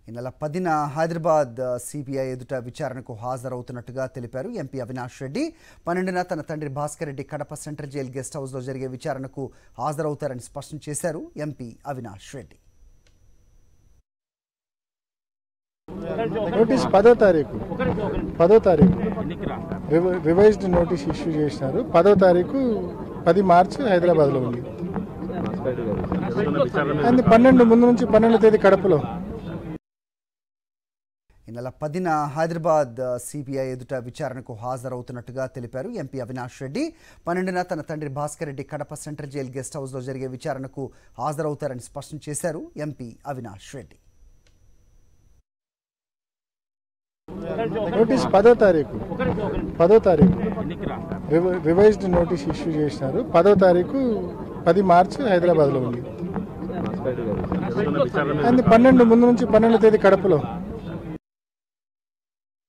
ఈ నెల పదిన హైదరాబాద్ సిబిఐ ఎదుట విచారణకు హాజరవుతున్నట్టుగా తెలిపారు ఎంపీ అవినాష్ రెడ్డి పన్నెండున తన తండ్రి Bhaskar Reddy Kadapa central jail guest హౌస్లో జరిగే విచారణకు హాజరవుతారని స్పష్టం చేశారు ఎంపీ అవినాష్ రెడ్డి నోటీస్ పదో తారీఖు పదో తారీఖు రివ- రివైజ్డ్ నోటీస్ ఇష్యూ చేసినారు పదో తారీఖు పది మార్చి హైదరాబాద్లో ఉంది అది పన్నెండు ముందు నుంచి పన్నెండు తేదీ కడపలో ఈ నెల పదిన హైదరాబాద్ సిబిఐ ఎదుట విచారణకు హాజరవుతున్నట్టుగా తెలిపారు ఎంపీ అవినాష్ రెడ్డి పన్నెండున తన తండ్రి Bhaskar Reddy Kadapa central jail guest హౌస్లో జరిగే విచారణకు హాజరవుతారని స్పష్టం చేశారు ఎంపీ అవినాష్ రెడ్డి నోటీస్ పదో తారీఖు పదో తారీఖు రివ- రివైజ్డ్ నోటీస్ ఇష్యూ చేసినారు పదో తారీఖు పది మార్చి హైదరాబాద్లో ఉంది అది పన్నెండు ముందు నుంచి పన్నెండు తేదీ కడపలో